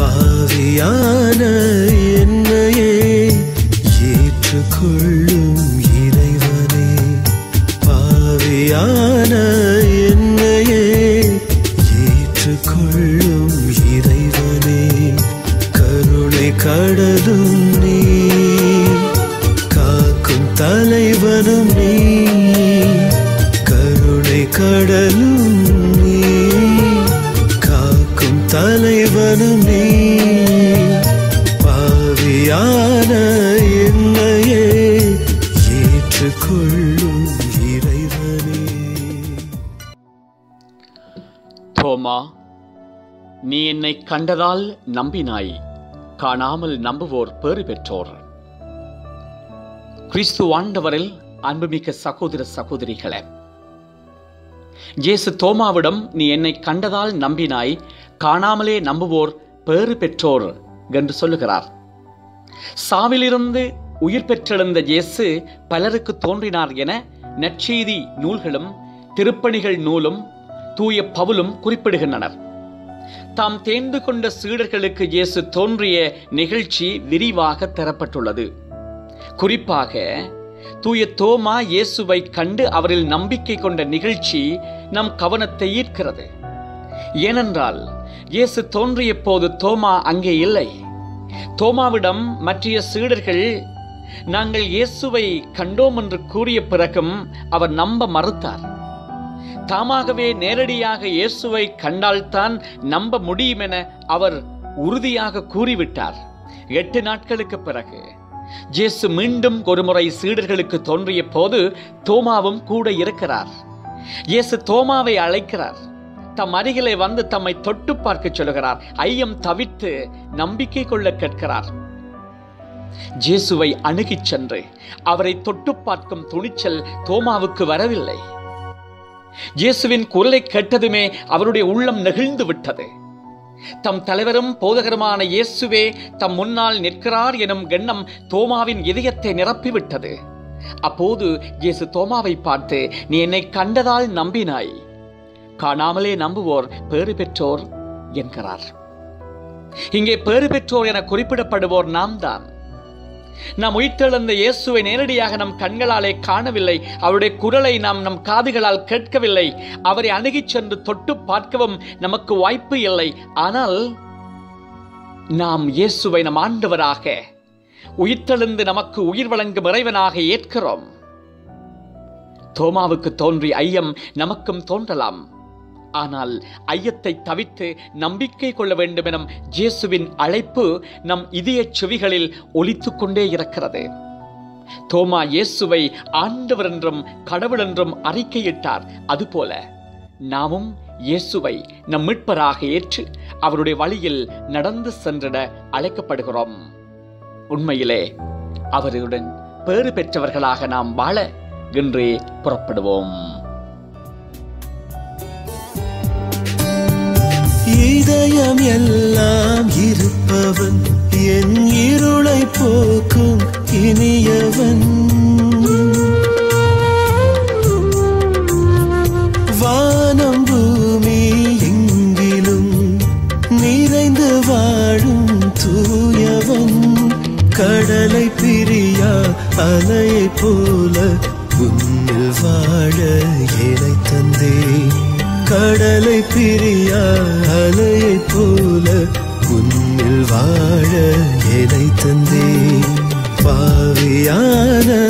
பாவியான என்னையே ஏற்றுக்கொள்ளும் இறைவனே பாவியான என்னையே ஏற்றுக்கொள்ளும் இறைவனே கருணை கடலும் நீ காக்கும் தலைவனும் நீ கருணை கடலும் நீ காக்கும் தலைவனும் நீ பாவியான என்னையே ஏற்றுக்கொள்ளும் இறைவனே தோமா நீ என்னை கண்டதால் நம்பினாய் காணாமல் நம்புவோர் பேறு பெற்றோர் கிறிஸ்து ஆண்டவரில் அன்புமிக்க சகோதர சகோதரிகளே இயேசு தோமாவிடம் நீ என்னை கண்டதால் நம்பினாய் காணாமலே நம்புவோர் பேறு பெற்றோர் என்று சொல்லுகிறார் சாவிலிருந்து உயிர் பெற்றெழுந்த இயேசு பலருக்கு தோன்றினார் என நற்செய்தி நூல்களும் திருப்பணிகள் நூலும் தூய பவுலும் குறிப்பிடுகின்றனர் தாம் தேர்ந்து கொண்ட சீடர்களுக்கு இயேசு தோன்றிய நிகழ்ச்சி விரிவாக தரப்பட்டுள்ளது குறிப்பாக தூய தோமா இயேசுவை கண்டு அவரில் நம்பிக்கை கொண்ட நிகழ்ச்சி நம் கவனத்தை ஈர்க்கிறது ஏனென்றால் இயேசு தோன்றிய போது தோமா அங்கே இல்லை தோமாவிடம் மற்றைய சீடர்கள் நாங்கள் இயேசுவை கண்டோம் என்று கூறிய பிறகும் அவர் நம்ப மறுத்தார் தாமாகவே நேரடியாக இயேசுவை கண்டால்தான் நம்ப முடியும் என அவர் உறுதியாக கூறிவிட்டார் எட்டு நாட்களுக்கு பிறகு இயேசு மீண்டும் ஒருமுறை சீடர்களுக்கு தோன்றிய போது தோமாவும் கூட இருக்கிறார் இயேசு தோமாவை அழைக்கிறார் தம் அருகிலே வந்து தம்மை தொட்டு பார்க்க சொல்லுகிறார் ஐயம் தவிர்த்து நம்பிக்கை கொள்ள கேட்கிறார் இயேசுவை அணுகிச் சென்று அவரை தொட்டு பார்க்கும் துணிச்சல் தோமாவுக்கு வரவில்லை இயேசுவின் குரலை கேட்டதுமே அவருடைய உள்ளம் நெகிழ்ந்து விட்டது தம் தலைவரும் போதகருமான இயேசுவே தம் முன்னால் நிற்கிறார் எனும் எண்ணம் தோமாவின் இதயத்தை நிரப்பிவிட்டது அப்போது இயேசு தோமாவை பார்த்து நீ என்னை கண்டதால் நம்பினாய் காணாமலே நம்புவோர் பேறு பெற்றோர் என்கிறார் இங்கே பேறு பெற்றோர் என குறிப்பிடப்படுவோர் நாம் தான் நாம் உயிர்த்தெழுந்த இயேசுவை நேரடியாக நம் கண்களாலே காணவில்லை அவருடைய குரலை நாம் நம் காதுகளால் கேட்கவில்லை அவரை அணுகிச் சென்று தொட்டு பார்க்கவும் நமக்கு வாய்ப்பு இல்லை ஆனால் நாம் இயேசுவை நம் ஆண்டவராக உயிர்த்தெழுந்து நமக்கு உயிர் வழங்கும் இறைவனாக ஏற்கிறோம் தோமாவுக்கு தோன்றி ஐயம் நமக்கும் தோன்றலாம் ஆனால் ஐயத்தை தவிர்த்து நம்பிக்கை கொள்ள வேண்டும் எனும் இயேசுவின் அழைப்பு நம் இதய செவிகளில் ஒலித்துக் கொண்டே இருக்கிறது தோமா இயேசுவை ஆண்டவர் என்றும் கடவுள் என்றும் அறிக்கையிட்டார் அதுபோல நாமும் இயேசுவை நம் மீட்பராக ஏற்று அவருடைய வழியில் நடந்து சென்றிட அழைக்கப்படுகிறோம் உண்மையிலே அவருடன் பேறு பெற்றவர்களாக நாம் வாழ இன்றே புறப்படுவோம் இதயம் எல்லாம் இருப்பவன் என் இருளை போக்கும் இனியவன் வானம் பூமி எங்கிலும் நிறைந்து வாழும் தூயவன் கடலை பிரியா அலையை போல உன்னில் வாழ இலை தந்தே கடலை பிரியா அலையை போல உன்னில் வாழ இலை தந்தே பாவியான